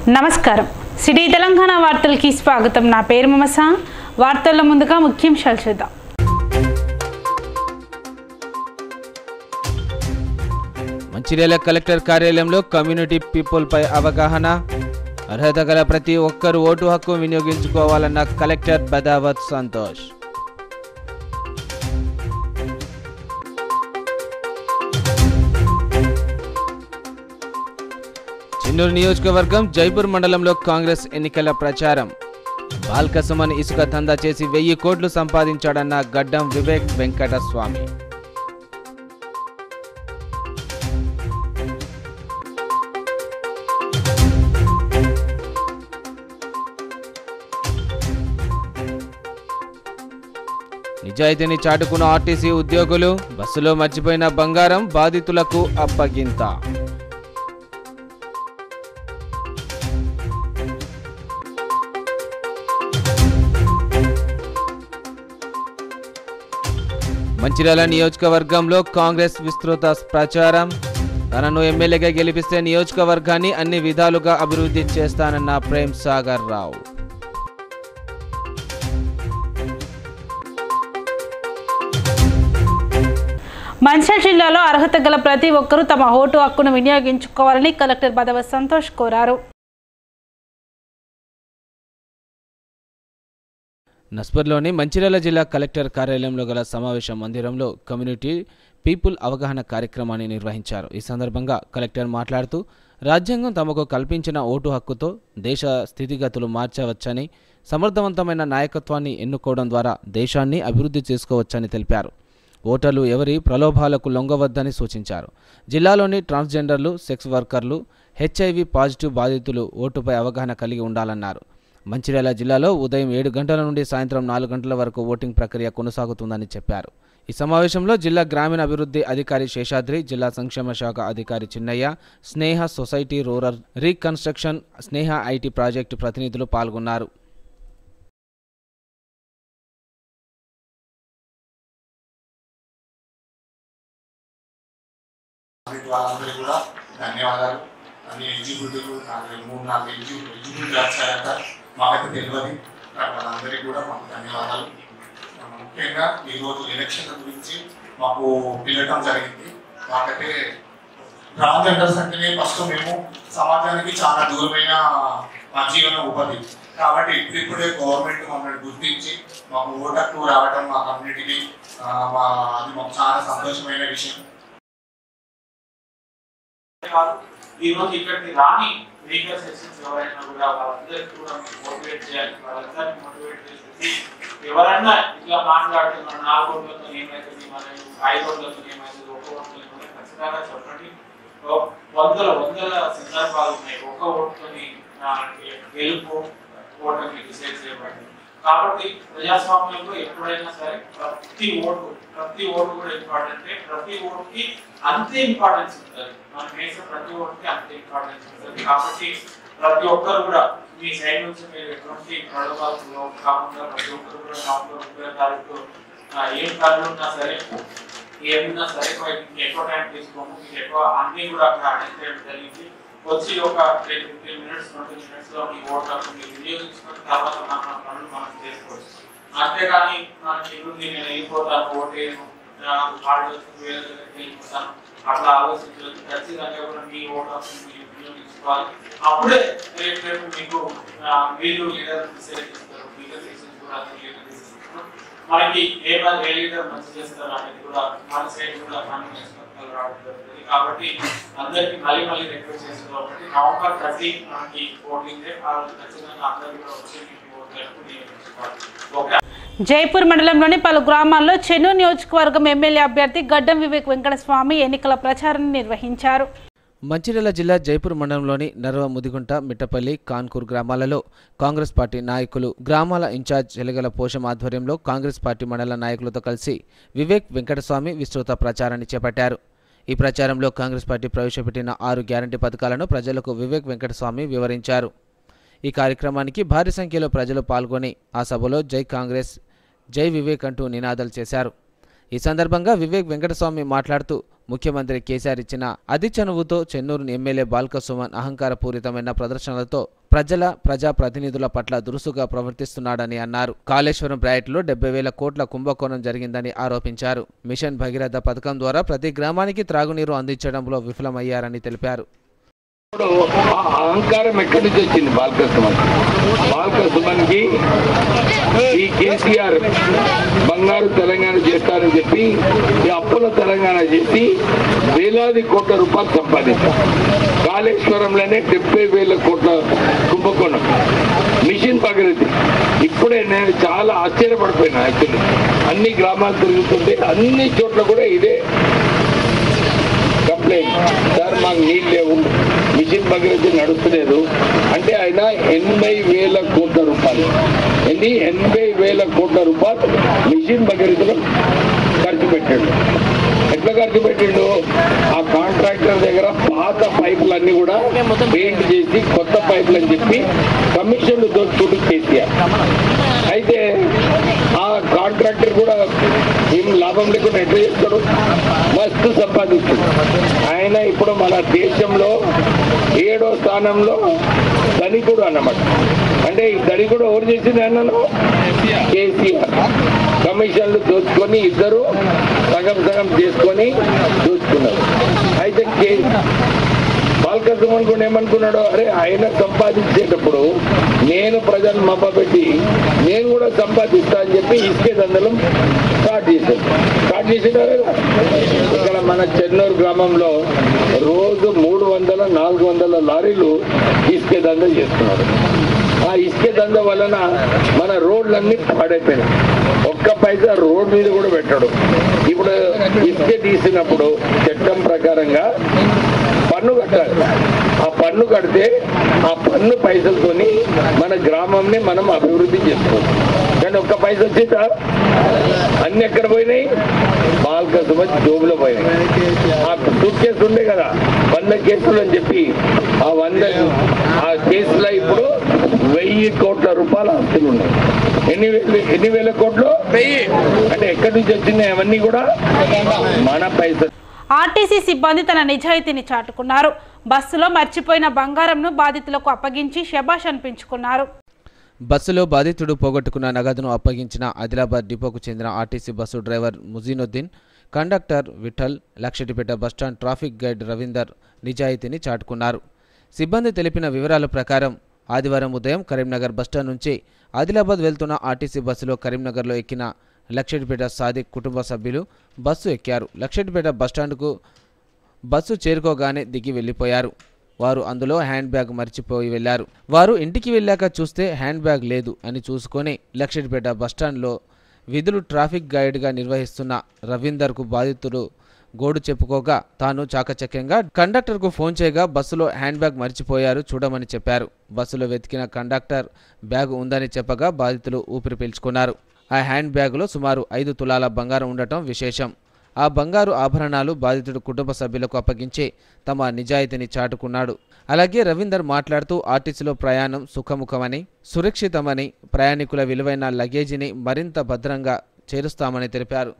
నమస్కారం సిటీ తెలంగాణ వార్తలకి స్వాగతం నా పేరు మమస వార్తల్లో ముందుగా ముఖ్యాంశాలు చూద్దాం మంచిర్యాల కలెక్టర్ కార్యాలయంలో కమ్యూనిటీ పీపుల్పై అవగాహన అర్హత గల ప్రతి ఒక్కరూ ఓటు హక్కు వినియోగించుకోవాలన్న కలెక్టర్ బదావత్ సంతోష్ చిన్నూరు నియోజకవర్గం జైపూర్ మండలంలో కాంగ్రెస్ ఎన్నికల ప్రచారం బాల్కసుమన్ ఇసుక దందా చేసి వెయ్యి కోట్లు సంపాదించాడన్న గడ్డం వివేక్ వెంకటస్వామి నిజాయితీని చాటుకున్న ఆర్టీసీ ఉద్యోగులు బస్సులో మర్చిపోయిన బంగారం బాధితులకు అప్పగింత మంచిర్యాల నియోజకవర్గంలో కాంగ్రెస్ విస్తృత ప్రచారం తనను ఎమ్మెల్యేగా గెలిపిస్తే నియోజకవర్గాన్ని అన్ని విధాలుగా అభివృద్ధి చేస్తానన్న ప్రేమ్ సాగర్ రావు మంచిర్యాల జిల్లాలో అర్హత గల ప్రతి ఒక్కరూ తమ ఓటు హక్కును వినియోగించుకోవాలని కలెక్టర్ బదవ సంతోష్ కోరారు నస్పర్లోని మంచిర్యాల జిల్లా కలెక్టర్ కార్యాలయంలో గల సమావేశ మందిరంలో కమ్యూనిటీ పీపుల్ అవగాహన కార్యక్రమాన్ని నిర్వహించారు ఈ సందర్భంగా కలెక్టర్ మాట్లాడుతూ రాజ్యాంగం తమకు కల్పించిన ఓటు హక్కుతో దేశ స్థితిగతులు మార్చవచ్చని సమర్థవంతమైన నాయకత్వాన్ని ఎన్నుకోవడం ద్వారా దేశాన్ని అభివృద్ధి చేసుకోవచ్చని తెలిపారు ఓటర్లు ఎవరి ప్రలోభాలకు లొంగవద్దని సూచించారు జిల్లాలోని ట్రాన్స్జెండర్లు సెక్స్ వర్కర్లు హెచ్ఐవి పాజిటివ్ బాధితులు ఓటుపై అవగాహన కలిగి ఉండాలన్నారు మంచిర్యాల జిల్లాలో ఉదయం ఏడు గంటల నుండి సాయంత్రం నాలుగు గంటల వరకు ఓటింగ్ ప్రక్రియ కొనసాగుతుందని చెప్పారు ఈ సమావేశంలో జిల్లా గ్రామీణ అభివృద్ధి అధికారి శేషాద్రి జిల్లా సంక్షేమ శాఖ అధికారి Chinnaiah Sneha society rural reconstruction Sneha IT project ప్రతినిధులు పాల్గొన్నారు కాబట్టి వాళ్ళందరికీ కూడా ధన్యవాదాలు అన్ని ఎగ్జిక్యూటివ్ నాకు మూడు నాలుగు ఎగ్జిక్యూటివ్ ఎగ్జిక్యూటివ్ వచ్చారంట మాకైతే తెలియదు కానీ వాళ్ళందరికీ కూడా మాకు ధన్యవాదాలు ఆ, ముఖ్యంగా ఈరోజు ఎలక్షన్ గురించి మాకు పిలవటం జరిగింది మాకైతే ట్రాన్స్జెండర్స్ అంటేనే ఫస్ట్ మేము సమాజానికి చాలా దూరమైన మా జీవన ఉపాధి కాబట్టి ఇప్పుడిప్పుడే గవర్నమెంట్ మమ్మల్ని గుర్తించి మాకు ఓటర్కు రావడం మా కమ్యూనిటీకి ఆ, మా అది మాకు చాలా సంతోషమైన విషయం కాదు ఈ రోజు ఇక్కడికి రాని లీగల్ సెషన్స్ ఎవరైనా కూడా వాళ్ళందరికీ కూడా మీరు మోటివేట్ చేయాలి వాళ్ళందరినీ మోటివేట్ చేసేసి ఎవరైనా ఇట్లా మాట్లాడుతున్న నాలుగు రోజులతో ఏమైతుంది మన ఐదు రోజులతో ఏమైతుంది ఒక్క రోజులతో ఏమైతుంది ఖచ్చితంగా చెప్పండి ఓ- వందల వందల సందర్భాలు ఉన్నాయి ఒక్క ఓటుతోని ఆ, గెలుపు ఓటమి డిసైడ్ చేయబడింది కాబట్టి ప్రజాస్వామ్యంలో ఎప్పుడైనా సరే ప్రతి ఓటు ప్రతి ఓటు కూడా ఇంపార్టెంట్ ప్రతి ఓటుకి అంతే ఇంపార్టెన్స్ ఉంటుంది మనం వేసే ప్రతి ఓటుకి అంతే ఇంపార్టెన్స్ ఉంటుంది కాబట్టి ప్రతి ఒక్కరు కూడా మీ సైడ్ నుంచి మీరు ఎటువంటి ప్రలోభాలు కాకుండా ప్రతి ఒక్కరు కూడా నవంబర్ ముప్పై తారీఖు ఆ, ఏం పనులు ఉన్నా సరే ఏమున్నా సరే మీకు ఎక్కువ టైం తీసుకోము మీకు ఎక్కువ అన్ని కూడా అక్కడ అటెండ్ చేయడం జరిగింది వచ్చి ఒక ten fifteen minutes twenty minutes లో మీ ఓట్లకు మీరు వినియోగించుకున్న తర్వాత మన మన పనులు మనం చేసుకోవచ్చు అంతేగాని మనకి ఇల్లుంది నేను వెళ్ళిపోతాను ఓటేను నాకు హార్డ్ వస్తుంది వేరే దగ్గరికి వెళ్ళిపోతాను అట్లా ఆలోచించలేదు ఖచ్చితంగా కూడా మీ ఓటు మీరు వినియోగించుకోవాలి అప్పుడే రేపు రేపు మీకు ఆ, మీరు లీడర్ డిసైడ్ చేస్తారు లీడర్ డిసిషన్ కూడా లీడర్ డిసిషన్ మనకి ఏ మంది ఏ లీడర్ మంచి చేస్తారు అనేది కూడా మన సైడ్ కూడా మనం నిష్పత్తులు రావడం జరుగుతుంది కాబట్టి అందరికి మళ్ళీ మళ్ళీ రిక్వెస్ట్ చేస్తుంది ఒకటి నవంబర్ థర్టీ మనకి ఓటింగ్ డే ఆ రోజు ఖచ్చితంగా అందరూ కూడా వచ్చి మీకు ఓట్లకు వినియోగించుకోవాలి ఓకే జైపూర్ మండలంలోని పలు గ్రామాల్లో చెన్నూరు నియోజకవర్గం ఎమ్మెల్యే అభ్యర్థి గడ్డం వివేక్ వెంకటస్వామి ఎన్నికల ప్రచారాన్ని నిర్వహించారు మంచిర్యాల జిల్లా జైపూర్ మండలంలోని నర్వ ముదిగుంట మిట్టపల్లి కాన్కూర్ గ్రామాలలో కాంగ్రెస్ పార్టీ నాయకులు గ్రామాల ఇన్ఛార్జ్ ఎలగల పోషం ఆధ్వర్యంలో కాంగ్రెస్ పార్టీ మండల నాయకులతో కలిసి వివేక్ వెంకటస్వామి విస్తృత ప్రచారాన్ని చేపట్టారు ఈ ప్రచారంలో కాంగ్రెస్ పార్టీ ప్రవేశపెట్టిన ఆరు గ్యారంటీ పథకాలను ప్రజలకు వివేక్ వెంకటస్వామి వివరించారు ఈ కార్యక్రమానికి భారీ సంఖ్యలో ప్రజలు పాల్గొని ఆ సభలో జై కాంగ్రెస్ జై వివేక్ అంటూ నినాదాలు చేశారు ఈ సందర్భంగా వివేక్ వెంకటస్వామి మాట్లాడుతూ ముఖ్యమంత్రి కేసీఆర్ ఇచ్చిన అతి చనువుతో చెన్నూరు ఎమ్మెల్యే బాల్క సుమన్ అహంకారపూరితమైన ప్రదర్శనలతో ప్రజల ప్రజా ప్రతినిధుల పట్ల దురుసుగా ప్రవర్తిస్తున్నాడని అన్నారు కాళేశ్వరం ప్రాజెక్టులో డెబ్బై వేల కోట్ల కుంభకోణం జరిగిందని ఆరోపించారు మిషన్ భగీరథ పథకం ద్వారా ప్రతి గ్రామానికి త్రాగునీరు అందించడంలో విఫలమయ్యారని తెలిపారు ఇప్పుడు ఆ అహంకారం ఎక్కడి నుంచి వచ్చింది బాలక సుమన్ బాలక సుమన్ కి ఈ కేసీఆర్ బంగారు తెలంగాణ చేస్తారని చెప్పి ఈ అప్పుల తెలంగాణ చేసి వేలాది కోట్ల రూపాయలు సంపాదించారు కాళేశ్వరంలోనే డెబ్బై వేల కోట్ల కుంభకోణం మిషన్ భగీరథి ఇప్పుడే నేను చాలా ఆశ్చర్యపడిపోయినా యాక్చువల్లీ అన్ని గ్రామాలు తిరుగుతుంటే అన్ని చోట్ల కూడా ఇదే కంప్లైంట్ సార్ మాకు నీళ్ళు లేవు మిషన్ భగీరథ నడుస్తలేదు అంటే ఆయన ఎనభై వేల కోట్ల రూపాయలు ఎన్ని ఎనభై వేల కోట్ల రూపాయలు మిషన్ భగీరథలో ఖర్చు పెట్టాడు ఎట్లా ఖర్చు పెట్టిండు ఆ కాంట్రాక్టర్ దగ్గర పాత పైపులన్నీ కూడా పెయింట్ చేసి కొత్త పైపులు అని చెప్పి కమిషన్లు దోచుకుంటూ కేసీఆర్ అయితే ఆ కాంట్రాక్టర్ కూడా ఏం లాభం లేకుండా ఎట్లా చేస్తాడు మస్తు సంపాదిస్తుంది ఆయన ఇప్పుడు మన దేశంలో ఏడో స్థానంలో ధనికుడు అన్నమాట అంటే ఈ ధనికుడు ఎవరు చేసింది అన్నాను కేసీఆర్ కమిషన్లు దోచుకొని ఇద్దరు సగం సగం చేసుకొని దోచుకున్నారు అయితే కే బాల్కృష్ణ కూడా ఏమనుకున్నాడు అరే ఆయన సంపాదించేటప్పుడు నేను ప్రజలు మబ్బపెట్టి నేను కూడా సంపాదిస్తా అని చెప్పి ఇసుకే దందలం స్టార్ట్ చేశాడు స్టార్ట్ చేసినారు ఇక్కడ మన చెన్నూరు గ్రామంలో రోజు మూడు వందల నాలుగు వందల లారీలు ఇసుకే దంద చేస్తున్నారు ఆ ఇసుక దంద వలన మన రోడ్లన్నీ పాడైపోయినాయి ఒక్క పైసా రోడ్ మీద కూడా పెట్టడు ఇప్పుడు ఇసుక తీసినప్పుడు చట్టం ప్రకారంగా పన్ను కట్టాలి ఆ పన్ను కడితే ఆ పన్ను పైసలతోని మన గ్రామంని మనం అభివృద్ధి చేసుకోవచ్చు కానీ ఒక్క పైస వచ్చిందా అన్ని ఎక్కడ పోయినాయి బాల్క సుమతి జోబులో పోయినాయి ఆ సూట్ కేసు ఉండే కదా వంద కేసులు అని చెప్పి ఆ వంద ఆ కేసులో ఇప్పుడు వెయ్యి కోట్ల రూపాయల ఆస్తులు ఉన్నాయి ఎన్ని వేలు ఎన్ని వేల కోట్లు వెయ్యి అంటే ఎక్కడి నుంచి వచ్చినాయి అవన్నీ కూడా మన పైసలు ఆర్టీసీ సిబ్బంది తన నిజాయితీని చాటుకున్నారు బస్సులో మర్చిపోయిన బంగారంను బాధితులకు అప్పగించి శబాష్ అనిపించుకున్నారు బస్సులో బాధితుడు పోగొట్టుకున్న నగదును అప్పగించిన ఆదిలాబాద్ డిపోకు చెందిన RTC bus driver Mujeenuddin conductor Vithal Luxettipet bus stand traffic guide Ravinder నిజాయితీని చాటుకున్నారు సిబ్బంది తెలిపిన వివరాల ప్రకారం ఆదివారం ఉదయం కరీంనగర్ బస్టాండ్ నుంచి ఆదిలాబాద్ వెళ్తున్న ఆర్టీసీ బస్సులో కరీంనగర్లో ఎక్కిన లక్షటిపేట సాదిక్ కుటుంబ సభ్యులు బస్సు ఎక్కారు లక్షటిపేట బస్టాండ్కు బస్సు చేరుకోగానే దిగి వెళ్ళిపోయారు వారు అందులో హ్యాండ్ బ్యాగ్ మర్చిపోయి వెళ్లారు వారు ఇంటికి వెళ్ళాక చూస్తే హ్యాండ్ బ్యాగ్ లేదు అని చూసుకొని లక్షడిపేట బస్టాండ్లో విధులు ట్రాఫిక్ గైడ్గా నిర్వహిస్తున్న రవీందర్కు బాధితుడు గోడు చెప్పుకోగా తాను చాకచక్యంగా కండక్టర్కు ఫోన్ చేయగా బస్సులో హ్యాండ్ బ్యాగ్ మర్చిపోయారు చూడమని చెప్పారు బస్సులో వెతికిన కండక్టర్ బ్యాగ్ ఉందని చెప్పగా బాధితులు ఊపిరి పీల్చుకున్నారు ఆ హ్యాండ్ బ్యాగులో సుమారు ఐదు తులాల బంగారం ఉండటం విశేషం ఆ బంగారు ఆభరణాలు బాధితుడు కుటుంబ సభ్యులకు అప్పగించి తమ నిజాయితీని చాటుకున్నాడు అలాగే రవీందర్ మాట్లాడుతూ ఆర్టీసీలో ప్రయాణం సుఖముఖమని సురక్షితమని ప్రయాణికుల విలువైన లగేజీని మరింత భద్రంగా చేరుస్తామని తెలిపారు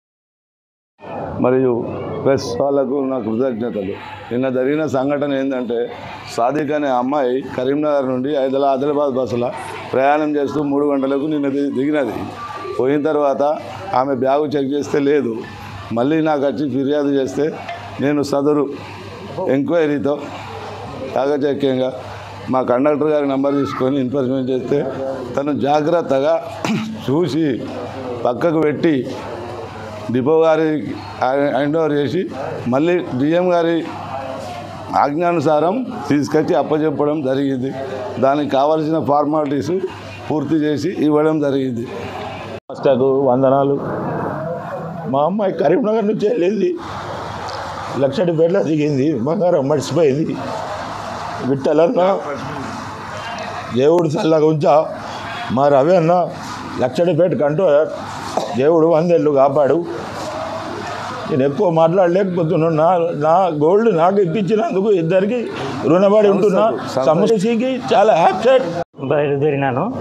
మరియు ప్రెస్ వాళ్ళకు నా కృతజ్ఞతలు నిన్న జరిగిన సంఘటన ఏంటంటే సాదిక్ అనే అమ్మాయి కరీంనగర్ నుండి హైదరా ఆదిలాబాద్ బస్సులో ప్రయాణం చేస్తూ మూడు గంటలకు నిన్న ది- దిగినది పోయిన తర్వాత ఆమె బ్యాగు చెక్ చేస్తే లేదు మళ్ళీ నాకు వచ్చి ఫిర్యాదు చేస్తే నేను సదరు ఎంక్వైరీతో చాకచక్యంగా మా కండక్టర్ గారి నంబర్ తీసుకొని ఇన్ఫర్మేషన్ చేస్తే తను జాగ్రత్తగా చూసి పక్కకు పెట్టి డిపో గారి హ్యాండ్ ఓవర్ చేసి మళ్ళీ డిఎం గారి ఆజ్ఞానుసారం తీసుకొచ్చి అప్పచెప్పడం జరిగింది దానికి కావలసిన ఫార్మాలిటీస్ పూర్తి చేసి ఇవ్వడం జరిగింది మాస్టర్కు వందనాలు మా అమ్మాయి కరీంనగర్ నుంచి వెళ్ళింది లక్షడిపేటలో దిగింది బంగారం మర్చిపోయింది విట్టలన్న దేవుడు చల్లగా ఉంచా మా రవి అన్న లక్షడిపేట కంట్రోలర్ దేవుడు వందేళ్ళు కాపాడు నేను ఎక్కువ మాట్లాడలేకపోతున్నాను నా నా గోల్డ్ నాకు ఇప్పించినందుకు ఇద్దరికి రుణపడి ఉంటున్నా సమస్యకి చాలా హ్యాప్సెట్ బయలుదేరినాను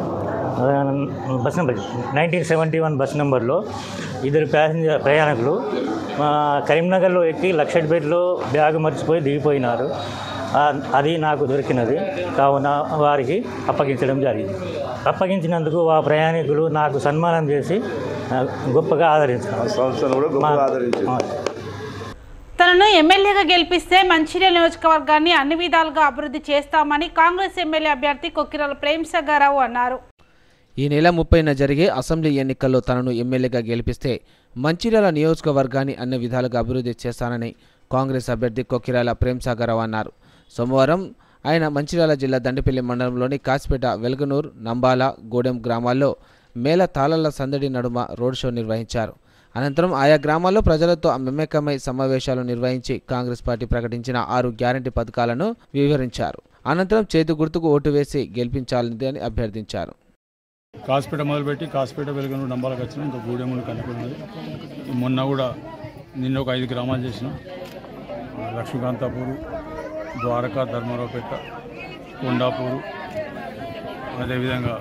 bus number nineteen seventy one bus నెంబర్లో ఇద్దరు ప్యాసింజర్ ప్రయాణికులు మా కరీంనగర్లో ఎక్కి లక్షడ్పేటలో బ్యాగ్ మర్చిపోయి దిగిపోయినారు ఆ, అది నాకు దొరికినది కావున వారికి అప్పగించడం జరిగింది అప్పగించినందుకు ఆ ప్రయాణికులు నాకు సన్మానం చేసి ఆ, గొప్పగా ఆదరించారు సంస్థను కూడా గొప్పగా ఆదరించింది మా- తనను ఎమ్మెల్యేగా గెలిపిస్తే మంచిర్యాల నియోజకవర్గాన్ని అన్ని విధాలుగా అభివృద్ధి చేస్తామని కాంగ్రెస్ ఎమ్మెల్యే అభ్యర్థి కొక్కిరాల ప్రేమ్ సగారావు అన్నారు ఈ నెల ముప్పైన జరిగే అసెంబ్లీ ఎన్నికల్లో తనను ఎమ్మెల్యేగా గెలిపిస్తే మంచిర్యాల నియోజకవర్గాన్ని అన్ని విధాలుగా అభివృద్ధి చేస్తానని కాంగ్రెస్ అభ్యర్థి కొక్కిరాల ప్రేమ్ సాగరావు అన్నారు సోమవారం ఆయన మంచిర్యాల జిల్లా దండపల్లి మండలంలోని కాసిపేట వెలుగనూర్ నంబాల గూడెం గ్రామాల్లో మేళ తాళాల సందడి నడుమ రోడ్ షో నిర్వహించారు అనంతరం ఆయా గ్రామాల్లో ప్రజలతో మమేకమై సమావేశాలు నిర్వహించి కాంగ్రెస్ పార్టీ ప్రకటించిన ఆరు గ్యారంటీ పథకాలను వివరించారు అనంతరం చేతి గుర్తుకు ఓటు వేసి గెలిపించాలని అని అభ్యర్థించారు కాసిపేట మొదలుపెట్టి కాసిపేట వెలుగును నంబాలకు వచ్చిన ఇంకా గూడెములు కనుక్కున్నది మొన్న కూడా నిన్న ఒక ఐదు గ్రామాలు చేసినాం లక్ష్మీకాంతాపూరు ద్వారకా ధర్మారావుపేట కొండాపూరు అదేవిధంగా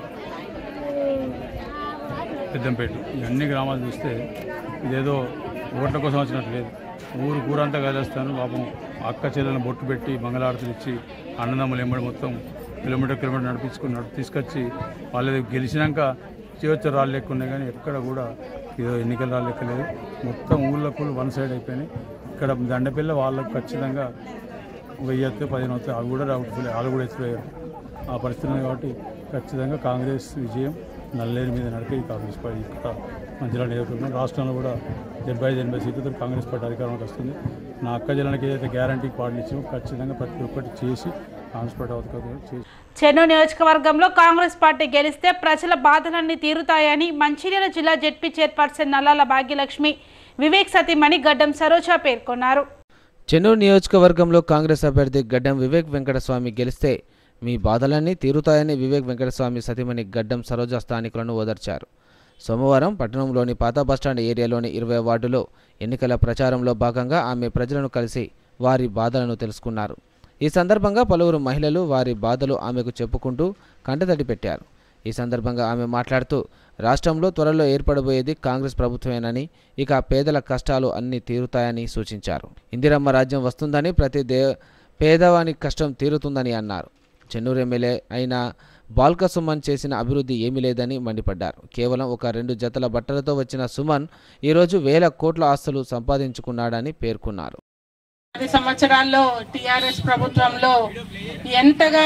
పెద్దంపేట ఈ అన్ని గ్రామాలు చూస్తే ఇదేదో ఓట్ల కోసం వచ్చినట్టు లేదు ఊరు కూరంతా కలిస్తాను పాపం అక్క చెల్లెలను బొట్టు పెట్టి మంగళారతులు ఇచ్చి అన్నదమ్ములు ఎంబడి మొత్తం కిలోమీటర్ కిలోమీటర్ నడిపించుకుని నడిపి తీసుకొచ్చి వాళ్ళది గెలిచినాక చేయొచ్చు రాళ్ళు లెక్క ఉన్నాయి కానీ ఎక్కడ కూడా ఏదో ఎన్నికల రాళ్ళు లెక్క లేదు మొత్తం ఊళ్ళకు వన్ సైడ్ అయిపోయినాయి ఇక్కడ దండపిల్ల వాళ్ళకు ఖచ్చితంగా వెయ్యి వస్తే పదిహేను వస్తే అవి కూడా రావట్లేదు వాళ్ళు కూడా ఎత్తుపోయారు ఆ పరిస్థితి ఉంది కాబట్టి ఖచ్చితంగా కాంగ్రెస్ విజయం నల్లేరు మీద నడిపే ఈ కాంగ్రెస్ పార్టీ ఇక్కడ మంచిర్యాల నియోజకవర్గం రాష్ట్రంలో కూడా డెబ్బై ఐదు ఎనభై సీట్లతో కాంగ్రెస్ పార్టీ అధికారంలోకి వస్తుంది నా అక్క జిల్లాకి ఏదైతే గ్యారంటీ పాటలు ఇచ్చామో ఖచ్చితంగా ప్రతి ఒక్కటి చేసి కాంగ్రెస్ పార్టీ అధికారం చేసి చెన్నై నియోజకవర్గంలో కాంగ్రెస్ పార్టీ గెలిస్తే ప్రజల బాధలన్నీ తీరుతాయని మంచిర్యాల జిల్లా జెడ్పీ చైర్పర్సన్ నల్లాల భాగ్యలక్ష్మి వివేక్ సతీమణి గడ్డం సరోజ పేర్కొన్నారు చెన్నూరు నియోజకవర్గంలో కాంగ్రెస్ అభ్యర్థి గడ్డం వివేక్ వెంకటస్వామి గెలిస్తే మీ బాధలన్నీ తీరుతాయని వివేక్ వెంకటస్వామి సతీమణి గడ్డం సరోజ స్థానికులను ఓదార్చారు సోమవారం పట్టణంలోని పాత బస్టాండ్ ఏరియాలోని ఇరవై వార్డులో ఎన్నికల ప్రచారంలో భాగంగా ఆమె ప్రజలను కలిసి వారి బాధలను తెలుసుకున్నారు ఈ సందర్భంగా పలువురు మహిళలు వారి బాధలు ఆమెకు చెప్పుకుంటూ కంటతడి పెట్టారు ఈ సందర్భంగా ఆమె మాట్లాడుతూ రాష్ట్రంలో త్వరలో ఏర్పడబోయేది కాంగ్రెస్ ప్రభుత్వమేనని ఇక పేదల కష్టాలు అన్నీ తీరుతాయని సూచించారు ఇందిరమ్మ రాజ్యం వస్తుందని ప్రతి దే పేదవాని కష్టం తీరుతుందని అన్నారు చెన్నూరు ఎమ్మెల్యే అయిన బాల్క సుమన్ చేసిన అభివృద్ధి ఏమీ లేదని మండిపడ్డారు కేవలం ఒక రెండు జతల బట్టలతో వచ్చిన సుమన్ ఈరోజు వేల కోట్ల ఆస్తులు సంపాదించుకున్నాడని పేర్కొన్నారు పది సంవత్సరాల్లో టిఆర్ఎస్ ప్రభుత్వంలో ఎంతగా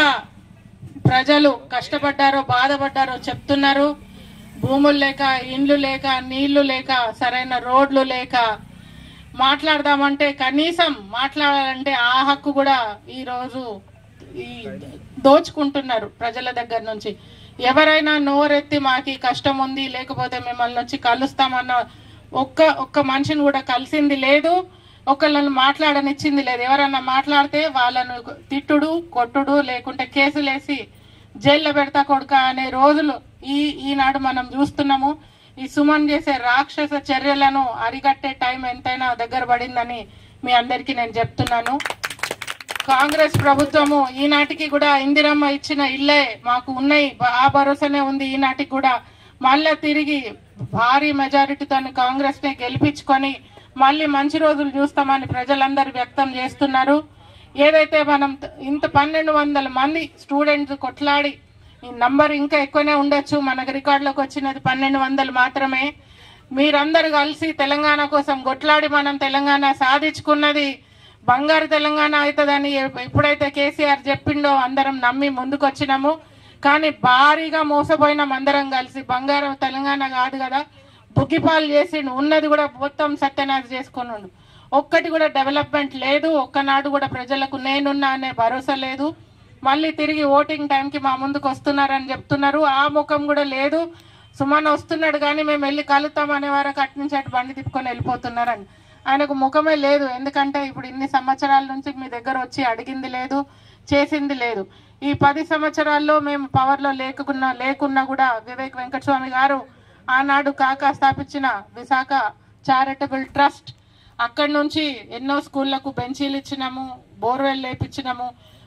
ప్రజలు కష్టపడ్డారో బాధపడ్డారో చెప్తున్నారు భూములు లేక ఇండ్లు లేక నీళ్లు లేక సరైన రోడ్లు లేక మాట్లాడదామంటే కనీసం మాట్లాడాలంటే ఆ హక్కు కూడా ఈ రోజు ఈ దోచుకుంటున్నారు ప్రజల దగ్గర నుంచి ఎవరైనా నోరెత్తి మాకు కష్టం ఉంది లేకపోతే మిమ్మల్ని వచ్చి కలుస్తామన్న ఒక్క ఒక్క మనిషిని కూడా కలిసింది లేదు ఒకళ్ళని మాట్లాడనిచ్చింది లేదు ఎవరన్నా మాట్లాడితే వాళ్ళను తిట్టుడు కొట్టుడు లేకుంటే కేసులేసి జైల్లో పెడతా కొడుక అనే రోజులు ఈ ఈనాడు మనం చూస్తున్నాము ఈ సుమన్ చేసే రాక్షస చర్యలను అరికట్టే టైం ఎంతైనా దగ్గర పడిందని మీ అందరికీ నేను చెప్తున్నాను కాంగ్రెస్ ప్రభుత్వము ఈనాటికి కూడా ఇందిరమ్మ ఇచ్చిన ఇల్లే మాకు ఉన్నాయి ఆ భరోసానే ఉంది ఈనాటికి కూడా మళ్ళా తిరిగి భారీ మెజారిటీతో కాంగ్రెస్ ని గెలిపించుకొని మళ్ళీ మంచి రోజులు చూస్తామని ప్రజలందరూ వ్యక్తం చేస్తున్నారు ఏదైతే మనం త- ఇంత పన్నెండు వందల మంది స్టూడెంట్స్ కొట్లాడి ఈ నంబర్ ఇంకా ఎక్కువనే ఉండొచ్చు మనకు రికార్డులోకి వచ్చినది పన్నెండు వందలు మాత్రమే మీరందరూ కలిసి తెలంగాణ కోసం కొట్లాడి మనం తెలంగాణ సాధించుకున్నది బంగారు తెలంగాణ అవుతుందని ఎ- ఎప్పుడైతే కేసీఆర్ చెప్పిండో అందరం నమ్మి ముందుకొచ్చినాము కానీ భారీగా మోసపోయినాం అందరం కలిసి బంగారు తెలంగాణ కాదు కదా బుగ్గిపాలు చేసిండు ఉన్నది కూడా మొత్తం సత్యనాశ చేసుకున్నాడు ఒక్కటి కూడా డెవలప్మెంట్ లేదు ఒక్కనాడు కూడా ప్రజలకు నేనున్నా అనే భరోసా లేదు మళ్ళీ తిరిగి ఓటింగ్ టైంకి మా ముందుకు వస్తున్నారని చెప్తున్నారు ఆ ముఖం కూడా లేదు సుమన్ వస్తున్నాడు కానీ మేము వెళ్ళి కలుతాం అనే వరకు అటు నుంచి అటు బండి తిప్పుకొని వెళ్ళిపోతున్నారని ఆయనకు ముఖమే లేదు ఎందుకంటే ఇప్పుడు ఇన్ని సంవత్సరాల నుంచి మీ దగ్గర వచ్చి అడిగింది లేదు చేసింది లేదు ఈ పది సంవత్సరాల్లో మేము పవర్లో లేకున్నా లేకున్నా కూడా వివేక్ వెంకటస్వామి గారు ఆనాడు కాకా స్థాపించిన విశాఖ చారిటబుల్ ట్రస్ట్ అక్కడి నుంచి ఎన్నో స్కూళ్లకు బెంచీలు ఇచ్చినాము బోర్వెల్ లేపించినాము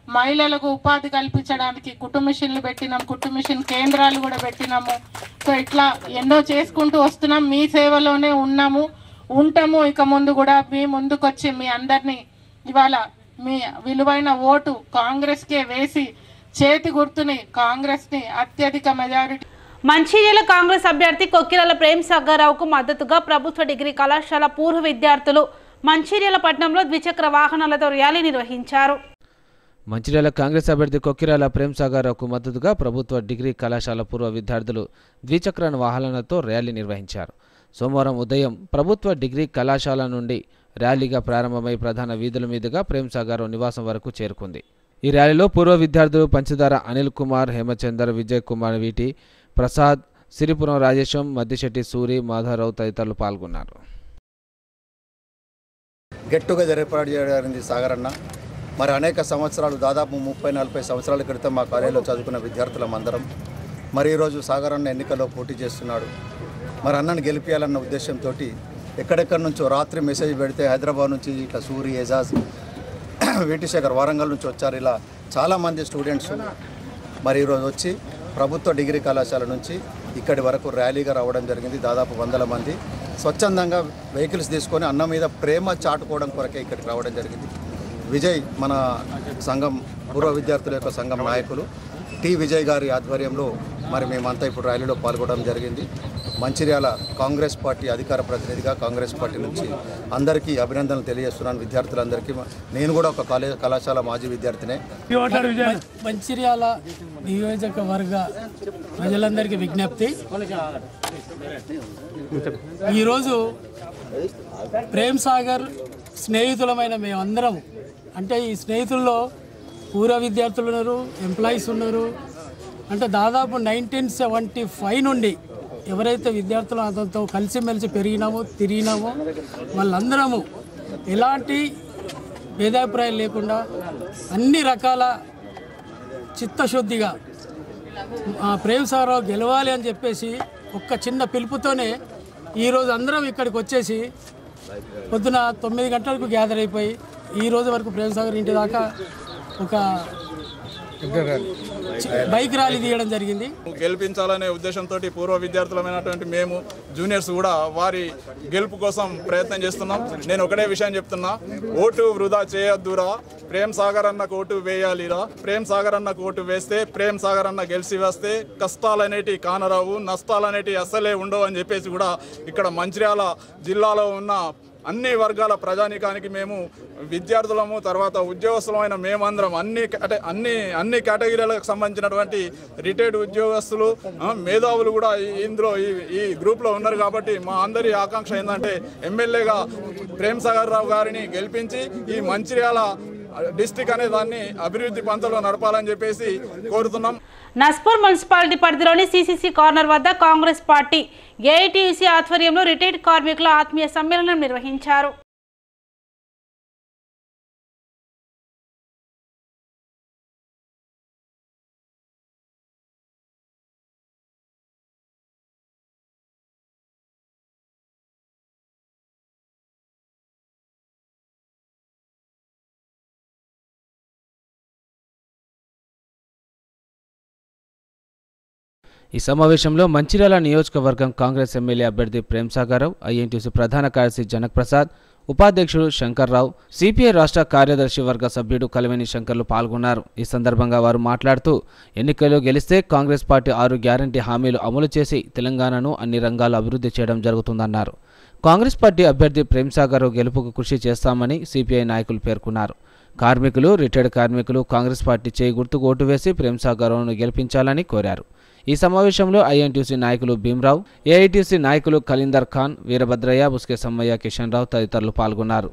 మహిళలకు ఉపాధి కల్పించడానికి కుట్టు మిషన్లు పెట్టినాం కుట్టు మిషన్ కేంద్రాలు కూడా పెట్టినాము సో ఇట్లా ఎన్నో చేసుకుంటూ వస్తున్నాం మీ సేవలోనే ఉన్నాము ఉంటాము ఇక ముందు కూడా మీ ముందుకొచ్చి మీ అందరినీ ఇవాళ మీ విలువైన ఓటు కాంగ్రెస్కే వేసి చేతి గుర్తుని కాంగ్రెస్ని అత్యధిక మెజారిటీ మంచిర్యాల కాంగ్రెస్ అభ్యర్థి కొక్కిరాల ప్రేమ్ సగ్గారావుకు మద్దతుగా ప్రభుత్వ డిగ్రీ కళాశాల పూర్వ విద్యార్థులు మంచిర్యాల పట్టణంలో ద్విచక్ర వాహనాలతో ర్యాలీ నిర్వహించారు మంచిర్యాల కాంగ్రెస్ అభ్యర్థి కొక్కిరాల ప్రేమ్ సాగర్కు మద్దతుగా ప్రభుత్వ డిగ్రీ కళాశాల పూర్వ విద్యార్థులు ద్విచక్ర వాహనాలతో ర్యాలీ నిర్వహించారు సోమవారం ఉదయం ప్రభుత్వ డిగ్రీ కళాశాల నుండి ర్యాలీగా ప్రారంభమై ప్రధాన వీధుల మీదుగా ప్రేమ్ సాగర్ నివాసం వరకు చేరుకుంది ఈ ర్యాలీలో పూర్వ విద్యార్థులు పంచదార అనిల్ కుమార్ హేమచందర్ విజయ్ కుమార్ వీటి ప్రసాద్ సిరిపురం రాజేశం మద్దిశెట్టి సూరి మాధవరావు తదితరులు పాల్గొన్నారు గెట్ టుగెదర్ ఏర్పాటు చేయడానికి సాగర్ అన్న మరి అనేక సంవత్సరాలు దాదాపు ముప్పై నలభై సంవత్సరాల క్రితం మా కాలేజీలో చదువుకున్న విద్యార్థులం అందరం మరి ఈరోజు సాగర్ అన్న ఎన్నికల్లో పోటీ చేస్తున్నాడు మరి అన్నను గెలిపించాలన్న ఉద్దేశంతో ఎక్కడెక్కడి నుంచో రాత్రి మెసేజ్ పెడితే హైదరాబాద్ నుంచి ఇట్లా సూరి ఎజాజ్ వీటిశేఖర్ వరంగల్ నుంచి వచ్చారు ఇలా చాలామంది స్టూడెంట్స్ మరి ఈరోజు వచ్చి ప్రభుత్వ డిగ్రీ కళాశాల నుంచి ఇక్కడి వరకు ర్యాలీగా రావడం జరిగింది దాదాపు వందల మంది స్వచ్ఛందంగా వెహికల్స్ తీసుకొని అన్న మీద ప్రేమ చాటుకోవడం కొరకే ఇక్కడికి రావడం జరిగింది విజయ్ మన సంఘం పూర్వ విద్యార్థుల యొక్క సంఘం నాయకులు టి విజయ్ గారి ఆధ్వర్యంలో మరి మేమంతా ఇప్పుడు ర్యాలీలో పాల్గొనడం జరిగింది మంచిర్యాల కాంగ్రెస్ పార్టీ అధికార ప్రతినిధిగా కాంగ్రెస్ పార్టీ నుంచి అందరికీ అభినందనలు తెలియజేస్తున్నాను విద్యార్థులందరికీ నేను కూడా ఒక కాలేజ్ కళాశాల మాజీ విద్యార్థినే మంచిర్యాల నియోజకవర్గ ప్రజలందరికీ విజ్ఞప్తి ఈరోజు ప్రేమ్ సాగర్ స్నేహితులమైన మేమందరం అంటే ఈ స్నేహితుల్లో పూర్వ విద్యార్థులు ఉన్నారు ఎంప్లాయీస్ ఉన్నారు అంటే దాదాపు నైన్టీన్ సెవెంటీ ఫైవ్ నుండి ఎవరైతే విద్యార్థులు అతనితో కలిసిమెలిసి పెరిగినామో తిరిగినామో వాళ్ళందరము ఎలాంటి భేదాభిప్రాయం లేకుండా అన్ని రకాల చిత్తశుద్ధిగా ఆ ప్రేమ్ సాగరావు గెలవాలి అని చెప్పేసి ఒక్క చిన్న పిలుపుతోనే ఈరోజు అందరం ఇక్కడికి వచ్చేసి పొద్దున తొమ్మిది గంటలకు గ్యాదర్ అయిపోయి ఈ రోజు వరకు ప్రేమ్ సాగర్ ఇంటి దాకా ఒక బైక్ ర్యాలీ తీయడం జరిగింది గెలిపించాలనే ఉద్దేశంతో పూర్వ విద్యార్థులమైనటువంటి మేము జూనియర్స్ కూడా వారి గెలుపు కోసం ప్రయత్నం చేస్తున్నాం నేను ఒకటే విషయం చెప్తున్నా ఓటు వృధా చేయొద్దురా ప్రేమ్ సాగర్ అన్నకు ఓటు వేయాలిరా ప్రేమ్ సాగర్ అన్నకు ఓటు వేస్తే ప్రేమ్ సాగర్ అన్న గెలిచి వస్తే కష్టాలనేటి కానరావు నష్టాలనేటి అస్సలే ఉండవు అని చెప్పేసి కూడా ఇక్కడ మంచిర్యాల జిల్లాలో ఉన్న అన్ని వర్గాల ప్రజానికానికి మేము విద్యార్థులము తర్వాత ఉద్యోగస్తులమైన మేమందరం అన్ని అంటే అన్ని అన్ని కేటగిరీలకు సంబంధించినటువంటి రిటైర్డ్ ఉద్యోగస్తులు ఆ, మేధావులు కూడా ఈ- ఇందులో ఈ ఈ గ్రూప్లో ఉన్నారు కాబట్టి మా అందరి ఆకాంక్ష ఏంటంటే ఎమ్మెల్యేగా ప్రేమ్ సాగర్ రావు గారిని గెలిపించి ఈ మంచిర్యాల డిస్టిక్ అనే దాన్ని అభివృద్ధి పంతలో నడపాలని చెప్పేసి కోరుతున్నాం నస్పూర్ మున్సిపాలిటీ పరిధిలోని సిసిసి కార్నర్ వద్ద కాంగ్రెస్ పార్టీ ఏఐటీయూసీ ఆధ్వర్యంలో రిటైర్డ్ కార్మికుల ఆత్మీయ సమ్మేళనం నిర్వహించారు ఈ సమావేశంలో మంచిర్యాల నియోజకవర్గం కాంగ్రెస్ ఎమ్మెల్యే అభ్యర్థి ప్రేమ్ సాగరావు ఐఎన్టీసీ ప్రధాన కార్యదర్శి జనక్ ప్రసాద్ ఉపాధ్యక్షుడు శంకర్రావు సిపిఐ రాష్ట్ర కార్యదర్శి వర్గ సభ్యుడు కలవేని శంకర్లు పాల్గొన్నారు ఈ సందర్భంగా వారు మాట్లాడుతూ ఎన్నికల్లో గెలిస్తే కాంగ్రెస్ పార్టీ ఆరు గ్యారంటీ హామీలు అమలు చేసి తెలంగాణను అన్ని రంగాల్లో అభివృద్ధి చేయడం జరుగుతుందన్నారు కాంగ్రెస్ పార్టీ అభ్యర్థి ప్రేమ్ సాగర్ గెలుపుకు కృషి చేస్తామని సిపిఐ నాయకులు పేర్కొన్నారు కార్మికులు రిటైర్డ్ కార్మికులు కాంగ్రెస్ పార్టీ చేయి గుర్తుకు ఓటు వేసి ప్రేమ్ సాగర్ను గెలిపించాలని కోరారు ఈ సమావేశంలో ఐఎన్టీసీ నాయకులు భీమ్రావు ఏఐటీసీ నాయకులు కలీందర్ ఖాన్ వీరభద్రయ్య బుస్కే సమ్మయ్య కిషన్ రావు తదితరులు పాల్గొన్నారు